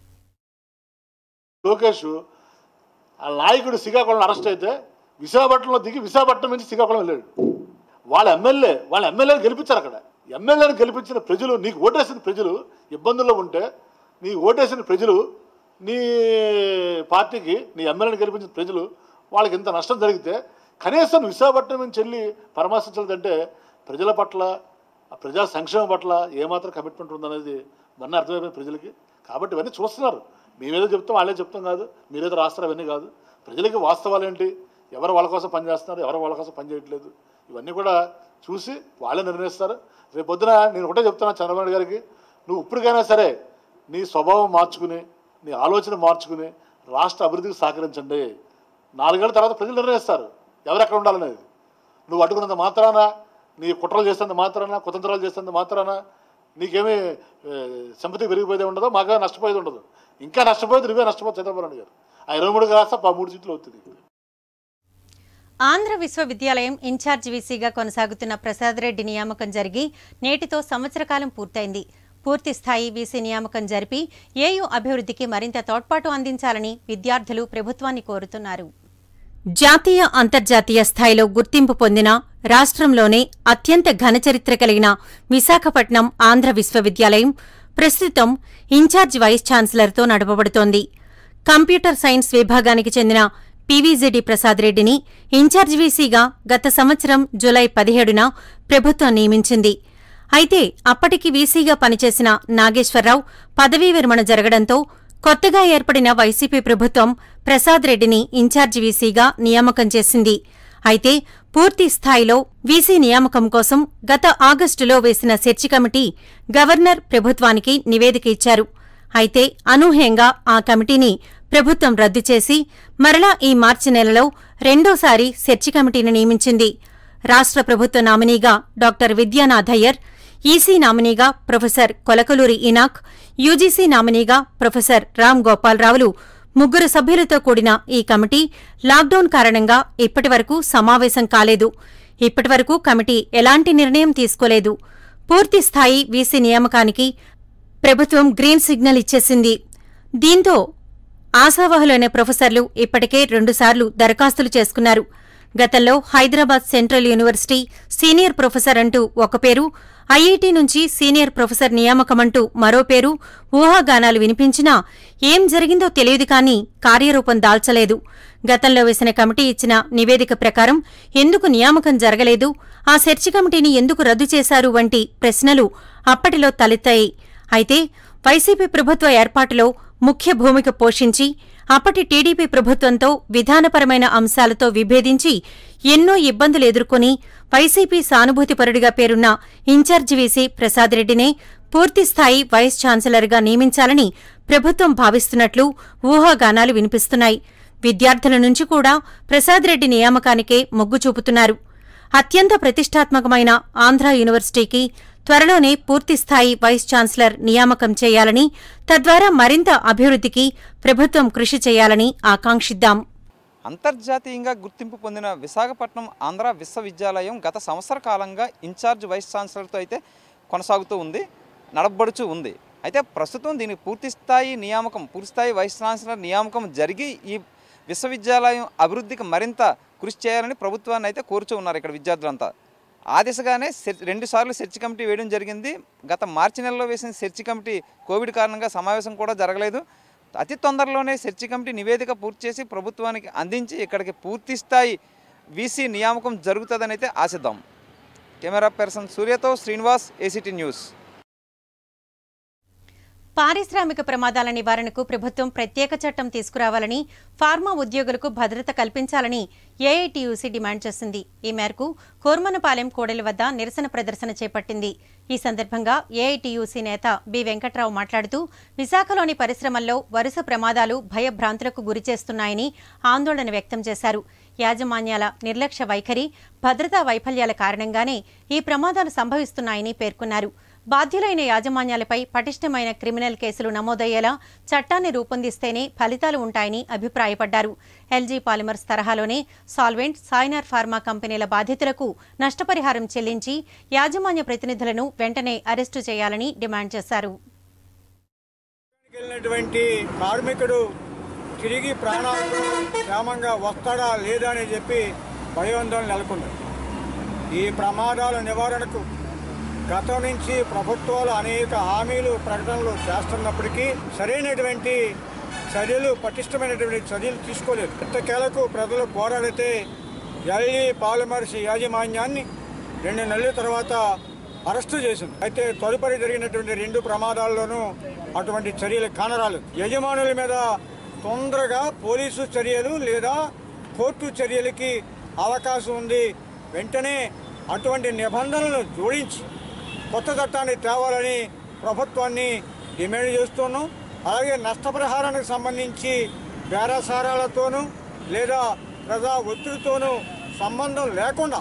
లోకేష్ ఆ నాయకుడు శ్రీకాకుళం అరెస్ట్ అయితే విశాఖపట్నంలో దిగి విశాఖపట్నం నుంచి శ్రీకాకుళం వెళ్ళాడు వాళ్ళ ఎమ్మెల్యే వాళ్ళ ఎమ్మెల్యేని గెలిపించారు అక్కడ ఎమ్మెల్యేని గెలిపించిన ప్రజలు నీకు ఓటేసిన ప్రజలు ఇబ్బందుల్లో ఉంటే నీ ఓటేసిన ప్రజలు నీ పార్టీకి నీ ఎమ్మెల్యేని గెలిపించిన ప్రజలు వాళ్ళకి ఇంత నష్టం జరిగితే కనీసం విశాఖపట్నం నుంచి వెళ్ళి పరామర్శించాలంటే ప్రజల పట్ల ఆ ప్రజా సంక్షేమం పట్ల ఏమాత్రం కమిట్మెంట్ ఉందనేది మొన్న అర్థమైపోయింది ప్రజలకి కాబట్టి ఇవన్నీ చూస్తున్నారు మేమేదో చెప్తాం వాళ్ళే చెప్తాం కాదు మీరేదో రాస్తారు అవన్నీ కాదు ప్రజలకి వాస్తవాలు ఏంటి ఎవరు వాళ్ళ కోసం పనిచేస్తున్నారు ఎవరు వాళ్ళ కోసం పనిచేయట్లేదు ఇవన్నీ కూడా చూసి వాళ్ళే నిర్ణయిస్తారు రేపు పొద్దున నేను ఒకటే చెప్తున్నా చంద్రబాబు నాయుడు గారికి నువ్వు ఇప్పటికైనా సరే నీ స్వభావం మార్చుకుని నీ ఆలోచన మార్చుకుని రాష్ట్ర అభివృద్ధికి సహకరించండి నాలుగేళ్ల తర్వాత ప్రజలు నిర్ణయిస్తారు ఎవరు ఎక్కడ ఉండాలనేది నువ్వు అడ్డుకున్నంత మాత్రాన నీ కుట్రలు చేస్తున్నంత మాత్రాన కుతంత్రాలు చేస్తున్నంత మాత్రాన నీకేమీ సంపత్తి పెరిగిపోయేది ఉండదు మాగా నష్టపోయేది ఉండదు ఇంకా నష్టపోయేది నువ్వే నష్టపోతుంది చంద్రబాబు నాయుడు గారు ఆ ఇరవై మూడు రాస్తా ప- మూడు సీట్లు అవుతుంది ఆంధ్ర విశ్వవిద్యాలయం ఇన్ఛార్జ్ వీసీగా కొనసాగుతున్న ప్రసాద్ రెడ్డి నియామకం జరిగి నేటితో సంవత్సర కాలం పూర్తయింది పూర్తి స్థాయి వీసీ నియామకం జరిపి ఏయూ అభివృద్ధికి మరింత తోడ్పాటు అందించాలని విద్యార్థులు ప్రభుత్వాన్ని కోరుతున్నారు జాతీయ అంతర్జాతీయ స్థాయిలో గుర్తింపు పొందిన రాష్ట్రంలోనే అత్యంత ఘనచరిత్ర కలిగిన విశాఖపట్నం ఆంధ్ర విశ్వవిద్యాలయం ప్రస్తుతం ఇన్ఛార్జ్ వైస్ ఛాన్సలర్తో నడపబడుతోంది కంప్యూటర్ సైన్స్ విభాగానికి చెందిన పీవీజెడి ప్రసాద్ రెడ్డిని ఇన్ఛార్జ్ వీసీగా గత సంవత్సరం జులై పదిహేడున ప్రభుత్వం నియమించింది అయితే అప్పటికి వీసీగా పనిచేసిన నాగేశ్వరరావు పదవీ విరమణ జరగడంతో కొత్తగా ఏర్పడిన వైసీపీ ప్రభుత్వం ప్రసాద్ రెడ్డిని ఇన్ఛార్జి వీసీగా నియామకం చేసింది అయితే పూర్తి స్థాయిలో వీసీ నియామకం కోసం గత ఆగస్టులో వేసిన సెర్చి కమిటీ గవర్నర్ ప్రభుత్వానికి నివేదిక ఇచ్చారు అయితే అనూహ్యంగా ఆ కమిటీని ప్రభుత్వం రద్దు చేసి మరలా ఈ మార్చి నెలలో రెండోసారి సెర్చి కమిటీని నియమించింది రాష్ట్ర ప్రభుత్వ నామినీగా డాక్టర్ విద్యానాథ్ అయ్యర్ ఈసీ నామినీగా ప్రొఫెసర్ కొలకలూరి ఇనాక్ యూజీసీ నామినీగా ప్రొఫెసర్ రామ్ గోపాలరావులు ముగ్గురు సభ్యులతో కూడిన ఈ కమిటీ లాక్డౌన్ కారణంగా ఇప్పటివరకు సమావేశం కాలేదు ఇప్పటివరకు కమిటీ ఎలాంటి నిర్ణయం తీసుకోలేదు పూర్తి స్థాయి వీసీ నియామకానికి ప్రభుత్వం గ్రీన్ సిగ్నల్ ఇచ్చేసింది దీంతో ఆశావహులైన ప్రొఫెసర్లు ఇప్పటికే రెండుసార్లు దరఖాస్తులు చేసుకున్నారు గతంలో Hyderabad central university senior professor అంటూ ఒక పేరు ఐఐటి నుంచి సీనియర్ ప్రొఫెసర్ నియామకమంటూ మరో పేరు ఊహాగానాలు వినిపించినా ఏం జరిగిందో తెలియదు కానీ కార్యరూపం దాల్చలేదు గతంలో వేసిన కమిటీ ఇచ్చిన నివేదిక ప్రకారం ఎందుకు నియామకం జరగలేదు ఆ సెర్చ్ కమిటీని ఎందుకు రద్దు చేశారు వంటి ప్రశ్నలు అప్పటిలో తలెత్తాయి అయితే వైసీపీ ప్రభుత్వ ఏర్పాటులో ముఖ్య భూమిక పోషించి అప్పటి టీడీపీ ప్రభుత్వంతో విధానపరమైన అంశాలతో విభేదించి ఎన్నో ఇబ్బందులు ఎదుర్కొని వైసీపీ సానుభూతిపరుడిగా పేరున్న ఇన్ఛార్జి వీసీ ప్రసాదరెడ్డినే పూర్తిస్థాయి వైస్ ఛాన్సలర్గా నియమించాలని ప్రభుత్వం భావిస్తున్నట్లు ఊహాగానాలు వినిపిస్తున్నాయి విద్యార్థుల నుంచి కూడా ప్రసాద్ రెడ్డి నియామకానికే మొగ్గు చూపుతున్నారు అత్యంత ప్రతిష్టాత్మకమైన ఆంధ్ర యూనివర్సిటీకి త్వరలోనే పూర్తిస్థాయి వైస్ ఛాన్సలర్ నియామకం చేయాలని తద్వారా మరింత అభివృద్ధికి ప్రభుత్వం కృషి చేయాలని ఆకాంక్షిద్దాం అంతర్జాతీయంగా గుర్తింపు పొందిన విశాఖపట్నం ఆంధ్ర విశ్వవిద్యాలయం గత సంవత్సర కాలంగా ఇన్ఛార్జ్ వైస్ ఛాన్సలర్తో అయితే కొనసాగుతూ ఉంది నడపబడుచు ఉంది అయితే ప్రస్తుతం దీనికి పూర్తిస్థాయి నియామకం పూర్తిస్థాయి వైస్ ఛాన్సలర్ నియామకం జరిగి ఈ విశ్వవిద్యాలయం అభివృద్ధికి మరింత కృషి చేయాలని ప్రభుత్వాన్ని అయితే కోరుచూ ఉన్నారు ఇక్కడ విద్యార్థులంతా ఆ దిశగానే సెర్ రెండు సార్లు సెర్చ్ కమిటీ వేయడం జరిగింది గత మార్చి నెలలో వేసిన సెర్చ్ కమిటీ కోవిడ్ కారణంగా సమావేశం కూడా జరగలేదు అతి తొందరలోనే సెర్చ్ కమిటీ నివేదిక పూర్తి చేసి ప్రభుత్వానికి అందించి ఇక్కడికి పూర్తి స్థాయి వీసీ నియామకం జరుగుతుందని అయితే ఆశిద్దాం కెమెరా పర్సన్ సూర్యతో శ్రీనివాస్ ఏసీటీ న్యూస్ పారిశ్రామిక ప్రమాదాల నివారణకు ప్రభుత్వం ప్రత్యేక చట్టం తీసుకురావాలని ఫార్మా ఉద్యోగులకు భద్రత కల్పించాలని ఏఐటీయూసీ డిమాండ్ చేసింది ఈ మేరకు కోర్మనపాలెం కోడెల వద్ద నిరసన ప్రదర్శన చేపట్టింది ఈ సందర్భంగా ఏఐటీయూసీ నేత బి వెంకట్రావు మాట్లాడుతూ విశాఖలోని పరిశ్రమల్లో వరుస ప్రమాదాలు భయభ్రాంతులకు గురిచేస్తున్నాయని ఆందోళన వ్యక్తం చేశారు యాజమాన్యాల నిర్లక్ష్య వైఖరి భద్రతా వైఫల్యాల కారణంగానే ఈ ప్రమాదాలు సంభవిస్తున్నాయని పేర్కొన్నారు బాధ్యులైన యాజమాన్యాలపై పటిష్టమైన క్రిమినల్ కేసులు నమోదయ్యేలా చట్టాన్ని రూపొందిస్తేనే ఫలితాలు ఉంటాయని అభిప్రాయపడ్డారు ఎల్జీ పాలిమర్స్ తరహాలోనే సాల్వెంట్ సాయినార్ ఫార్మా కంపెనీల బాధితులకు నష్టపరిహారం చెల్లించి యాజమాన్య ప్రతినిధులను వెంటనే అరెస్టు చేయాలని డిమాండ్ చేశారు వెళ్ళినటువంటి కార్మికుడు తిరిగి ప్రాణాలతో క్షేమంగా వస్తాడా లేదా అని చెప్పి భయోందోళన నెలకొంది ఈ ప్రమాదాల నివారణకు గతం నుంచి ప్రభుత్వాలు అనేక హామీలు ప్రకటనలు చేస్తున్నప్పటికీ సరైనటువంటి చర్యలు పటిష్టమైనటువంటి చర్యలు తీసుకోలేదు ఇంతకేలకు ప్రజలు పోరాడితే ఎల్ఈ పాలిమర్స్ యాజమాన్యాన్ని రెండు నెలల తర్వాత అరెస్టు చేసింది అయితే తదుపరి జరిగినటువంటి రెండు ప్రమాదాల్లోనూ అటువంటి చర్యలు కానరాలేదు యజమానుల మీద తొందరగా పోలీసు చర్యలు లేదా కోర్టు చర్యలకి అవకాశం ఉంది వెంటనే అటువంటి నిబంధనలను జోడించి కొత్త చట్టాన్ని తేవాలని ప్రభుత్వాన్ని డిమాండ్ చేస్తున్నాం అలాగే నష్టపరిహారానికి సంబంధించి బేరసారాలతోనూ లేదా ప్రజా ఒత్తిడితోనూ సంబంధం లేకుండా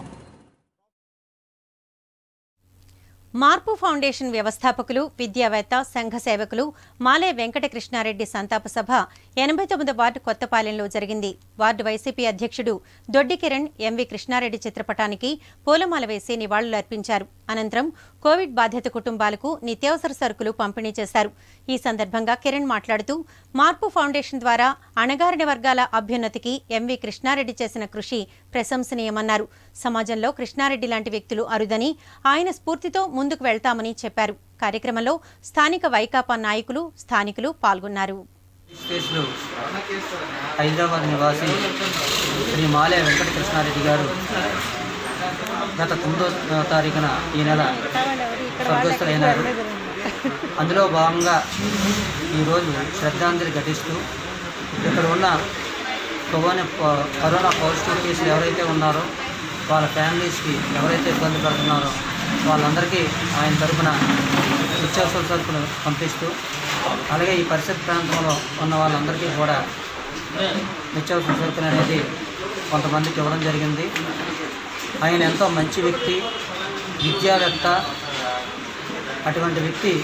మార్పు ఫౌండేషన్ వ్యవస్థాపకులు విద్యావేత్త సంఘ సేవకులు మాలే వెంకటకృష్ణారెడ్డి సంతాప సభ ఎనభై తొమ్మిది వార్డు కొత్తపాలెంలో జరిగింది వార్డు వైసీపీ అధ్యక్షుడు దొడ్డి కిరణ్ ఎంవి కృష్ణారెడ్డి చిత్రపటానికి పూలమాల వేసి నివాళులర్పించారు అనంతరం కోవిడ్ బాధిత కుటుంబాలకు నిత్యావసర సరుకులు పంపిణీ చేశారు ఈ సందర్భంగా కిరణ్ మాట్లాడుతూ మార్పు ఫౌండేషన్ ద్వారా అణగారిన వర్గాల అభ్యున్నతికి ఎంవి కృష్ణారెడ్డి చేసిన కృషి ప్రశంసనీయమన్నారు సమాజంలో కృష్ణారెడ్డి లాంటి వ్యక్తులు అరుదని ఆయన స్ఫూర్తితో ముందుకు వెళ్తామని చెప్పారు కార్యక్రమంలో స్థానిక వైకాపా నాయకులు స్థానికులు పాల్గొన్నారు స్టేజ్లో హైదరాబాద్ నివాసి శ్రీ మాలే వెంకటకృష్ణారెడ్డి గారు గత తొమ్మిదో తారీఖున ఈ నెల స్వర్గస్థులైనారు అందులో భాగంగా ఈరోజు శ్రద్ధాంజలి ఘటిస్తూ ఇక్కడ ఉన్న కరోనా కరోనా పాజిటివ్ కేసులు ఎవరైతే ఉన్నారో వాళ్ళ ఫ్యామిలీస్కి ఎవరైతే ఇబ్బంది పడుతున్నారో వాళ్ళందరికీ ఆయన తరపున నిత్యావసర సరుకులు పంపిస్తూ అలాగే ఈ పరిసర ప్రాంతంలో ఉన్న వాళ్ళందరికీ కూడా నిత్యావసర సరుకులు అనేది కొంతమందికి ఇవ్వడం జరిగింది ఆయన ఎంతో మంచి వ్యక్తి విద్యావేత్త అటువంటి వ్యక్తి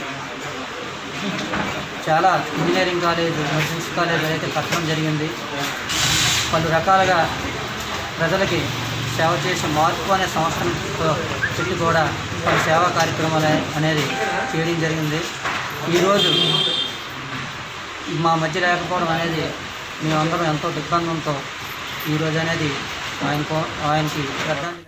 చాలా ఇంజనీరింగ్ కాలేజ్ మెడిసిన్స్ కాలేజ్ అయితే కట్టడం జరిగింది పలు రకాలుగా ప్రజలకి సేవ చేసి మార్పు అనే సంస్థతో పెట్టి కూడా పలు సేవా కార్యక్రమాలు అనేది చేయడం జరిగింది ఈరోజు మా మధ్య లేకపోవడం అనేది మేమందరం ఎంతో దిగ్బంధంతో ఈరోజు అనేది ఆయనకు ఆయనకి శ్రద్ధాంజలి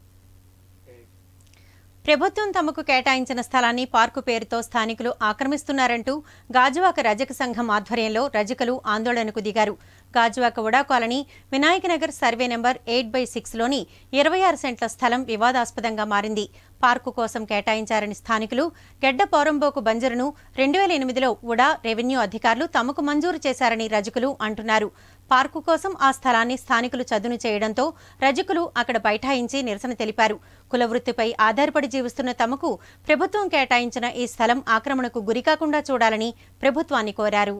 ప్రభుత్వం తమకు కేటాయించిన స్థలాన్ని పార్కు పేరుతో స్థానికులు ఆక్రమిస్తున్నారంటూ గాజువాక రజక సంఘం ఆధ్వర్యంలో రజకులు ఆందోళనకు దిగారు Gajuwaka UDA colony Vinayakanagar survey number eight by సిక్స్లోని ఇరవై ఆరు సెంట్ల స్థలం వివాదాస్పదంగా మారింది పార్కు కోసం కేటాయించారని స్థానికులు గెడ్డ పోరంబోకు బంజరును రెండు వేల ఎనిమిదిలో ఉడా రెవెన్యూ అధికారులు తమకు మంజూరు చేశారని రజకులు అంటున్నారు పార్కు కోసం ఆ స్థలాన్ని స్థానికులు చదును చేయడంతో రజకులు అక్కడ బైఠాయించి నిరసన తెలిపారు కులవృత్తిపై ఆధారపడి జీవిస్తున్న తమకు ప్రభుత్వం కేటాయించిన ఈ స్థలం ఆక్రమణకు గురికాకుండా చూడాలని ప్రభుత్వాన్ని కోరారు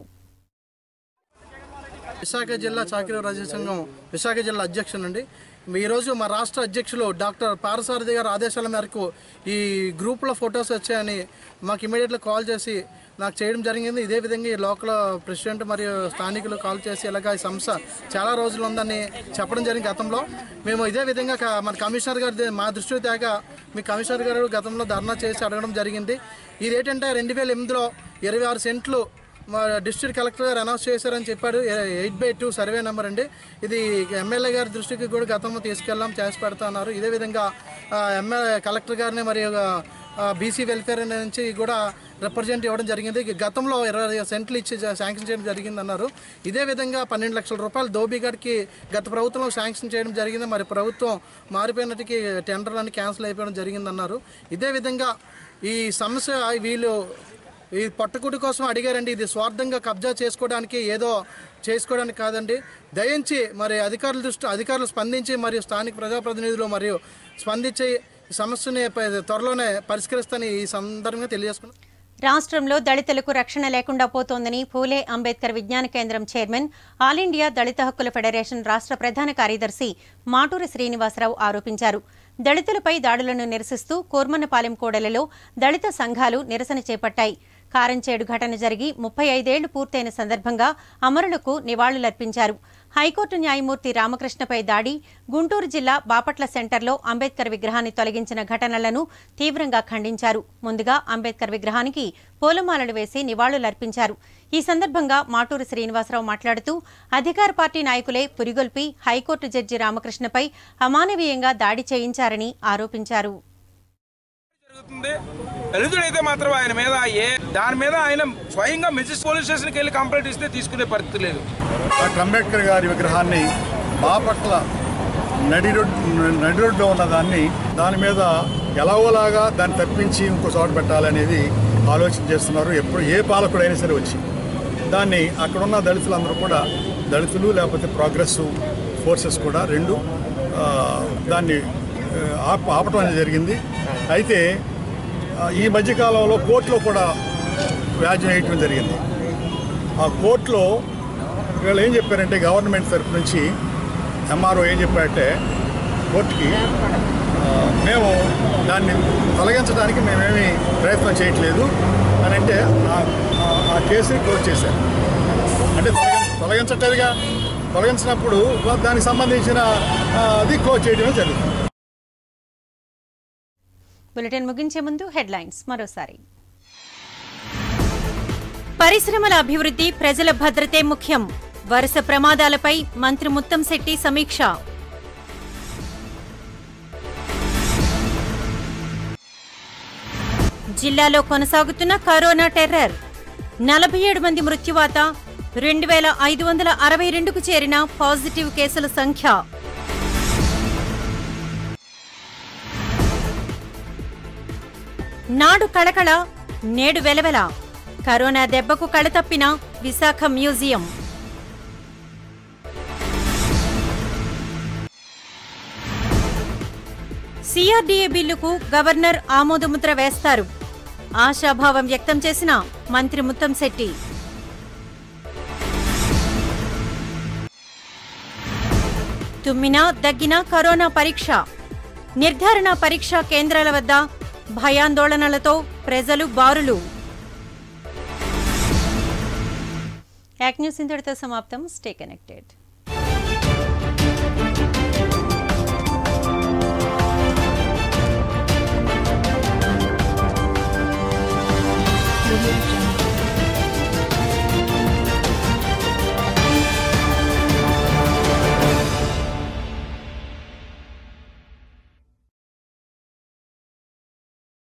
విశాఖ జిల్లా చాకిరి రాజ్య సంఘం విశాఖ జిల్లా అధ్యక్షునండి ఈరోజు మా రాష్ట్ర అధ్యక్షులు డాక్టర్ పారసారథి గారి ఆదేశాల మేరకు ఈ గ్రూప్లో ఫొటోస్ వచ్చాయని మాకు ఇమీడియట్గా కాల్ చేసి నాకు చేయడం జరిగింది ఇదే విధంగా ఈ లోకల్ ప్రెసిడెంట్ మరియు స్థానికులు కాల్ చేసి ఇలాగ ఈ సంస్థ చాలా రోజులు ఉందని చెప్పడం జరిగింది గతంలో మేము ఇదే విధంగా క- మన కమిషనర్ గారి మా దృష్టిలో తేక మీ కమిషనర్ గారు గతంలో ధర్నా చేసి అడగడం జరిగింది ఇది ఏంటంటే రెండు వేల ఎనిమిదిలో ఇరవై ఆరు సెంట్లు మా డిస్ట్రిక్ట్ కలెక్టర్ గారు అనౌన్స్ చేశారని చెప్పాడు eight by two survey number అండి ఇది ఎమ్మెల్యే గారి దృష్టికి కూడా గతంలో తీసుకెళ్ళాం చేసి పెడతా అన్నారు ఇదే విధంగా ఎమ్మెల్యే కలెక్టర్ గారిని మరియు బీసీ వెల్ఫేర్ నుంచి కూడా రిప్రజెంట్ ఇవ్వడం జరిగింది గతంలో ఇరవై సెంట్లు ఇచ్చి శాంక్షన్ చేయడం జరిగింది అన్నారు ఇదే విధంగా పన్నెండు లక్షల రూపాయలు దోబిగడ్కి గత ప్రభుత్వంలో శాంక్షన్ చేయడం జరిగింది మరి ప్రభుత్వం మారిపోయినట్టుకి టెండర్లన్నీ క్యాన్సిల్ అయిపోవడం జరిగింది అన్నారు ఇదే విధంగా ఈ సమస్య వీళ్ళు ఈ పట్టుకుటి కోసం అడిగారండి ఇది స్వార్థంగా కబ్జా చేసుకోవడానికి ఏదో చేసుకోవడానికి కాదండి దయించి మరి అధికారుల దృష్టి అధికారులు స్పందించి మరియు స్థానిక ప్రజాప్రతినిధులు మరియు స్పందించి ఈ సమస్యని ప- త్వరలోనే పరిష్కరిస్తానని ఈ సందర్భంగా తెలియజేసుకున్నాను రాష్ట్రంలో దళితులకు రక్షణ లేకుండా పోతోందని పూలే అంబేద్కర్ విజ్ఞాన కేంద్రం చైర్మన్ ఆల్ ఇండియా దళిత హక్కుల ఫెడరేషన్ రాష్ట్ర ప్రధాన కార్యదర్శి మాటూరి శ్రీనివాసరావు ఆరోపించారు దళితులపై దాడులను నిరసిస్తూ కూర్మనపాలెం కూడలిలో దళిత సంఘాలు నిరసన చేపట్టాయి కారంచేడు ఘటన జరిగి ముప్పై ఐదేళ్లు పూర్తయిన సందర్భంగా అమరులకు నివాళులర్పించారు హైకోర్టు న్యాయమూర్తి రామకృష్ణపై దాడి గుంటూరు జిల్లా బాపట్ల సెంటర్లో అంబేద్కర్ విగ్రహాన్ని తొలగించిన ఘటనలను తీవ్రంగా ఖండించారు ముందుగా అంబేద్కర్ విగ్రహానికి పూలమాలలు వేసి నివాళులర్పించారు ఈ సందర్భంగా మాటూరు శ్రీనివాసరావు మాట్లాడుతూ అధికార పార్టీ నాయకులే పురిగొల్పి హైకోర్టు జడ్జి రామకృష్ణపై అమానవీయంగా దాడి చేయించారని ఆరోపించారు జరుగుతుంది దళితుడైతే మాత్రం ఆయన మీద ఏ దాని మీద ఆయన స్వయంగా మెజిస్ పోలీస్ స్టేషన్కి వెళ్ళి కంప్లైంట్ ఇస్తే తీసుకునే పరిస్థితి లేదు డాక్టర్ అంబేద్కర్ గారి విగ్రహాన్ని బాపట్ల నడి రోడ్ నడి రోడ్లో ఉన్న దాన్ని దాని మీద ఎలాగోలాగా దాన్ని తప్పించి ఇంకో చోట పెట్టాలనేది ఆలోచన చేస్తున్నారు ఎప్పుడు ఏ పాలకుడైనా సరే వచ్చి దాన్ని అక్కడున్న దళితులందరూ కూడా దళితులు లేకపోతే ప్రోగ్రెసివ్ ఫోర్సెస్ కూడా రెండు ఆ, దాన్ని ఆ, ఆప ఆపటం అనేది జరిగింది అయితే ఆ, ఈ మధ్యకాలంలో కోర్టులో కూడా వ్యాజ్యం వేయటం జరిగింది ఆ కోర్టులో వీళ్ళు ఏం చెప్పారంటే గవర్నమెంట్ తరఫు నుంచి ఎంఆర్ఓ ఏం చెప్పారంటే కోర్టుకి ఆ, మేము దాన్ని తొలగించడానికి మేమేమి ప్రయత్నం చేయట్లేదు అని అంటే ఆ- ఆ- ఆ కేసుని క్లోజ్ చేశారు అంటే తొలగి తొలగించట్లేదుగా తొలగించినప్పుడు దానికి సంబంధించిన ఆ, అది క్లోజ్ చేయడమే జరుగుతుంది బులెటిన్ ముగించే ముందు హెడ్లైన్స్ మరోసారి పరిశ్రమల అభివృద్ధి ప్రజల భద్రతే ముఖ్యం వరుస ప్రమాదాలపై మంత్రి ముత్తంశెట్టి సమీక్ష జిల్లాలో కొనసాగుతున్న కరోనా టెర్రర్ నలభై ఏడు మంది మృత్యువాత రెండు వేల ఐదు వందల అరవై రెండుకు చేరిన పాజిటివ్ కేసుల సంఖ్య నాడు కళకళ నేడు వెలవెల కరోనా దెబ్బకు కళతప్పిన విశాఖ మ్యూజియం సిఆర్డీఏ బిల్లుకు గవర్నర్ ఆమోదముద్ర వేస్తారు ఆశాభావం వ్యక్తం చేసిన మంత్రి ముత్తంశెట్టి తుమ్మినా దగ్గినా కరోనా పరీక్ష నిర్ధారణ పరీక్షా కేంద్రాల వద్ద భయాందోళనలతో ప్రజలు బారులు యాక్ న్యూస్ ఇంతటితో సమాప్తం స్టే కనెక్టెడ్ Thank you.